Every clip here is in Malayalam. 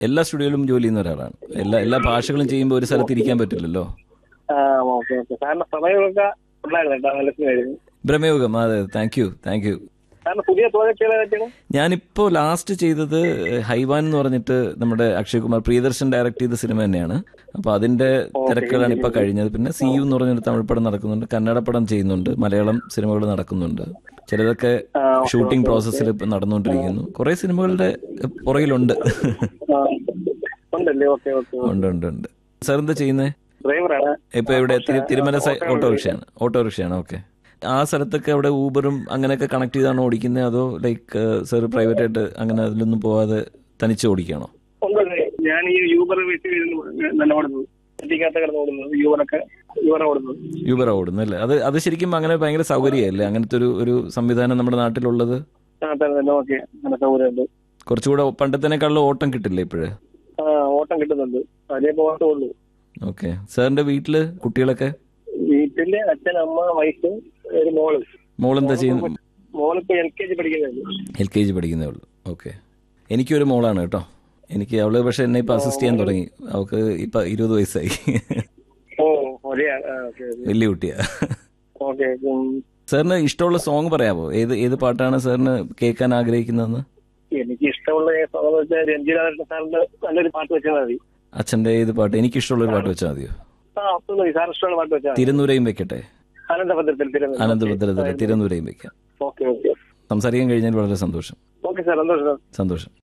എല്ലാ സ്റ്റുഡിയോയിലും ജോലി ചെയ്യുന്ന ഒരാളാണ് എല്ലാ എല്ലാ ഭാഷകളും ചെയ്യുമ്പോൾ ഒരു സ്ഥലത്ത് ഇരിക്കാൻ പറ്റില്ലല്ലോ ആ ഓക്കെ ഓക്കെ സാറിന്റെ സമയമൊക്കെ ഉണ്ടായിരുന്നു കേട്ടോ നല്ല സിനിമയായിരുന്നു ഭ്രമയോഗം അതെ താങ്ക് യു താങ്ക് യു സാറിന്റെ പുതിയ പ്രോജക്റ്റുകൾ ഏതൊക്കെയാണ് ഞാനിപ്പോ ലാസ്റ്റ് ചെയ്തത് ഹൈവാൻ എന്ന് പറഞ്ഞിട്ട് നമ്മുടെ അക്ഷയ് കുമാർ പ്രിയദർശൻ ഡയറക്ട് ചെയ്ത സിനിമ തന്നെയാണ് അപ്പൊ അതിന്റെ തിരക്കുകളാണ് ഇപ്പൊ കഴിഞ്ഞത് പിന്നെ സി യു എന്ന് പറഞ്ഞൊരു തമിഴ് പടം നടക്കുന്നുണ്ട് കന്നഡ പടം ചെയ്യുന്നുണ്ട് മലയാളം സിനിമകൾ നടക്കുന്നുണ്ട് ചിലതൊക്കെ ഷൂട്ടിംഗ് പ്രോസസ്സിൽ ഇപ്പൊ നടന്നുകൊണ്ടിരിക്കുന്നു കുറെ സിനിമകളുടെ പുറകിലുണ്ട് ആ, ഉണ്ടല്ലേ ഓക്കെ ഓക്കെ ഉണ്ട് ഉണ്ട് ഉണ്ട് സാർ എന്താ ചെയ്യുന്നേ ഡ്രൈവറാണ് ഇപ്പൊ ഇവിടെ തിരു- തിരുമല സൈ- ഓട്ടോറിക്ഷയാണ് ഓട്ടോറിക്ഷയാണ് ഓക്കെ ആ സ്ഥലത്തൊക്കെ അവിടെ ഊബറും അങ്ങനെയൊക്കെ കണക്ട് ചെയ്താണോ ഓടിക്കുന്നത് അതോ ലൈക്ക് സാർ പ്രൈവറ്റ് ആയിട്ട് അങ്ങനെ അതിലൊന്നും പോവാതെ തനിച്ച് ഓടിക്കുകയാണോ ഉണ്ടല്ലേ ഞാൻ ഈ യൂബർ വീട്ടിൽ ഇരുന്ന് നല്ല ഓടുന്നത് എത്തിക്കാത്ത കിടന്ന് ഓടുന്നത് യൂബറൊക്കെ യൂബർ ഓടുന്നത് യൂബർ ഓടുന്നു അല്ലേ അത് അത് ശരിക്കും അങ്ങനെ ഭയങ്കര സൗകര്യമല്ലേ അങ്ങനത്തെ ഒരു ഒരു സംവിധാനം നമ്മുടെ നാട്ടിലുള്ളത് ആ തന്നെ തന്നെ ഓക്കെ നല്ല സൗകര്യമുണ്ട് കുറച്ചുകൂടെ പണ്ടത്തേക്കാളും ഓട്ടം കിട്ടില്ലേ ഇപ്പോഴ് ആ ഓട്ടം കിട്ടുന്നുണ്ട് അതേ പോകത്തേ ഉള്ളൂ ഓക്കെ സാറിന്റെ വീട്ടില് കുട്ടികളൊക്കെ വീട്ടില് അച്ഛൻ അമ്മ വൈഫ് ഒരു മോള് മോളെന്താ ചെയ്യുന്നു മോളിപ്പോ എൽ കെ ജി പഠിക്കുന്നുണ്ട് എൽ കെ ജി പഠിക്കുന്നേ ഉള്ളൂ ഓക്കെ എനിക്കൊരു മോളാണ് കേട്ടോ എനിക്ക് അവള് പക്ഷെ എന്നെ ഇപ്പൊ അസിസ്റ്റ് ചെയ്യാൻ തുടങ്ങി അവൾക്ക് ഇപ്പൊ ഇരുപത് വയസ്സായി ഓ ഒരേ ഓക്കെ വലിയ കുട്ടിയാ ഓക്കെ സാറിന് ഇഷ്ടമുള്ള സോങ് പറയാമോ ഏത് ഏത് പാട്ടാണ് സാറിന് കേൾക്കാൻ ആഗ്രഹിക്കുന്നതെന്ന് എനിക്ക് ഇഷ്ടമുള്ള സോങ് എന്ന് വെച്ചാൽ രഞ്ജിരാകൃഷ്ണ സാറിന്റെ നല്ലൊരു പാട്ട് വെച്ചാൽ മതി അച്ഛന്റെ ഏത് പാട്ട് എനിക്ക് ഇഷ്ടമുള്ള ഒരു പാട്ട് വെച്ചാൽ മതിയോ ആ അപ്പൊ മതി സാർ ഇഷ്ടമുള്ള പാട്ട് വെച്ചാൽ മതി തിരുനൂരയും വെക്കട്ടെ അനന്തഭദ്രത്തിൽ തിരുവനന്തപുരം അനന്തഭദ്രത്തിലെ തിരുനൂരയും വെക്കാം ഓക്കെ ഓക്കെ സംസാരിക്കാൻ കഴിഞ്ഞാൽ വളരെ സന്തോഷം ഓക്കെ സാർ സന്തോഷം സന്തോഷം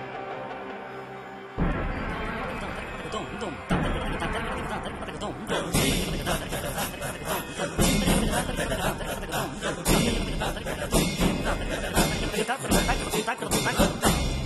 咚咚，当当当当当当当咚咚。